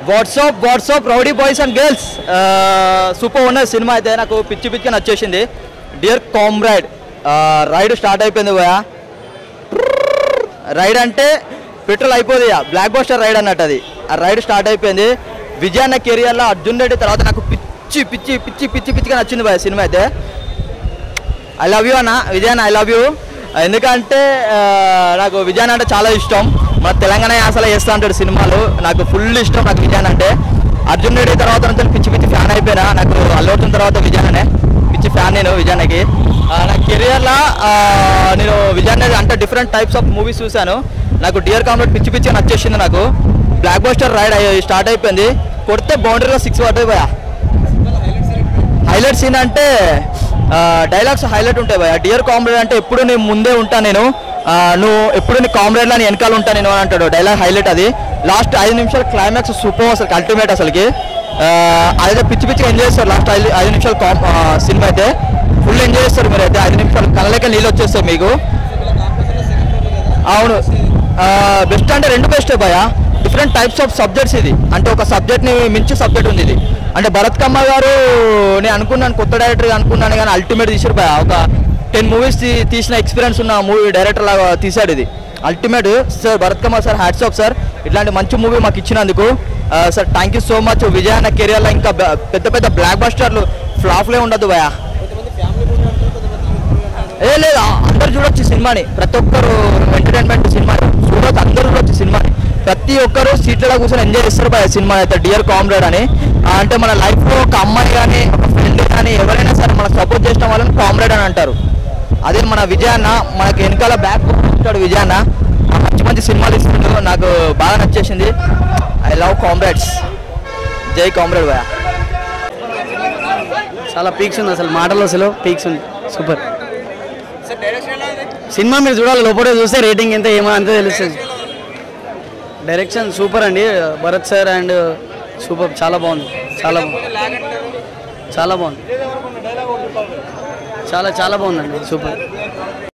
WhatsApp WhatsApp rowdy boys and girls super ఉన్నది cinema అయితే నాకు పిచ్చి పిచ్చి నచ్చేసింది డియర్ కామ్రైడ్ రైడ్ స్టార్ట్ అయిపోయింది పోయా రైడ్ అంటే పెట్రోల్ అయిపోయింది బ్లాక్ బస్టర్ రైడ్ అన్నట్టు అది ఆ రైడ్ స్టార్ట్ అయిపోయింది విజయన్న కెరియర్లో అర్జున్ రెడ్డి తర్వాత నాకు పిచ్చి పిచ్చి పిచ్చి పిచ్చి పిచ్చిగా నచ్చింది భయ సినిమా అయితే ఐ లవ్ యూ అన్న విజయన్న ఐ లవ్ యూ ఎందుకంటే ఆ, నాకు విజయన్ అంటే చాలా ఇష్టం మన తెలంగాణ యాసలో చేస్తూ ఉంటాడు సినిమాలు నాకు ఫుల్ ఇష్టం నాకు విజయన్ అంటే అర్జున్ రెడ్డి తర్వాత అంతా పిచ్చి పిచ్చి ఫ్యాన్ అయిపోయినా నాకు అల్లు అర్జున్ తర్వాత విజయనే పిచ్చి ఫ్యాన్ నేను విజయన్నకి ఆ, నా కెరియర్లో నేను విజయన్ అంటే డిఫరెంట్ టైప్స్ ఆఫ్ మూవీస్ చూశాను నాకు డియర్ కామ్రేడ్ పిచ్చి పిచ్చి నచ్చేసింది నాకు బ్లాక్ బస్టర్ రైడ్ స్టార్ట్ అయిపోయింది కొడితే బౌండరీలో సిక్స్ పడ్డాయి పోయా హైలైట్ సీన్ అంటే డైలాగ్స్ హైలైట్ ఉంటాయి భయ డియర్ కామ్రేడ్ అంటే ఎప్పుడు నేను ముందే ఉంటా నేను ఆ, నువ్వు ఎప్పుడు నీ కామ్రేడ్ అని వెనకాల ఉంటా నేను అని అంటాడు డైలాగ్ హైలైట్ అది లాస్ట్ ఐదు నిమిషాలు క్లైమాక్స్ సూపర్ అసలు అల్టిమేట్ అసలుకి ఆ, అదైతే పిచ్చి పిచ్చిగా ఎంజాయ్ చేస్తారు లాస్ట్ ఐదు ఐదు నిమిషాలు సినిమా అయితే ఫుల్ ఎంజాయ్ చేస్తారు మీరు అయితే ఐదు నిమిషాలు కళ్ళకి నీళ్ళు వచ్చేస్తాయి మీకు అవును బెస్ట్ అంటే రెండు బెస్ట్ భయ డిఫరెంట్ టైప్స్ ఆఫ్ సబ్జెక్ట్స్ ఇది అంటే ఒక సబ్జెక్ట్ని మించి సబ్జెక్ట్ ఉంది ఇది అంటే భరత్ కమ్మ గారు నేను అనుకున్నాను కొత్త డైరెక్టర్ అనుకున్నాను కానీ అల్టిమేట్ తీసారు భయ ఒక టెన్ మూవీస్ తీసిన ఎక్స్పీరియన్స్ ఉన్న మూవీ డైరెక్టర్ లాగా తీశాడు ఇది ultimate sir Bharat Kamma sir hats off sir ఇట్లాంటి మంచి మూవీ మాకు ఇచ్చినందుకు sir thank you so much Vijay అన్న కెరియర్లో ఇంకా బ- పెద్ద పెద్ద బ్లాక్ బస్టర్లు ఫ్లాప్లే ఉండదు భయ ఏ లేదు ఆ- అందరు చూడొచ్చు ఈ సినిమాని ప్రతి ఒక్కరు ఎంటర్టైన్మెంట్ సినిమా చూడొచ్చు అందరూ చూడొచ్చు ఈ సినిమాని ప్రతి ఒక్కరు సీట్లలో కూర్చొని ఎంజాయ్ చేస్తారు బాయ్ సినిమా అయితే డియర్ కామ్రేడ్ అని ఆ, అంటే మన లైఫ్లో ఒక అమ్మాయి కానీ ఒక ఫ్రెండ్ కానీ ఎవరైనా సరే మనకు సపోర్ట్ చేసిన వాళ్ళని కామ్రేడ్ అని అంటారు అదే మన విజయాన్న మనకి వెనకాల బ్యాక్ ఉంటాడు విజయాన్న ఆ మంచి మంచి సినిమాలు ఇస్తుంటాడు నాకు బాగా నచ్చేసింది ఐ లవ్ కామ్రేడ్స్ జై కామ్రేడ్ బాయ్ చాలా పీక్స్ ఉంది అసలు మాటలు అసలు పీక్స్ ఉంది సూపర్ సినిమా మీరు చూడాలి లోపల చూస్తే రేటింగ్ ఎంత ఏమో అంతే తెలుస్తుంది డైరెక్షన్ సూపర్ అండి భరత్ సార్ అండ్ సూపర్ చాలా బాగుంది చాలా బాగుంది చాలా బాగుంది చాలా చాలా బాగుందండి సూపర్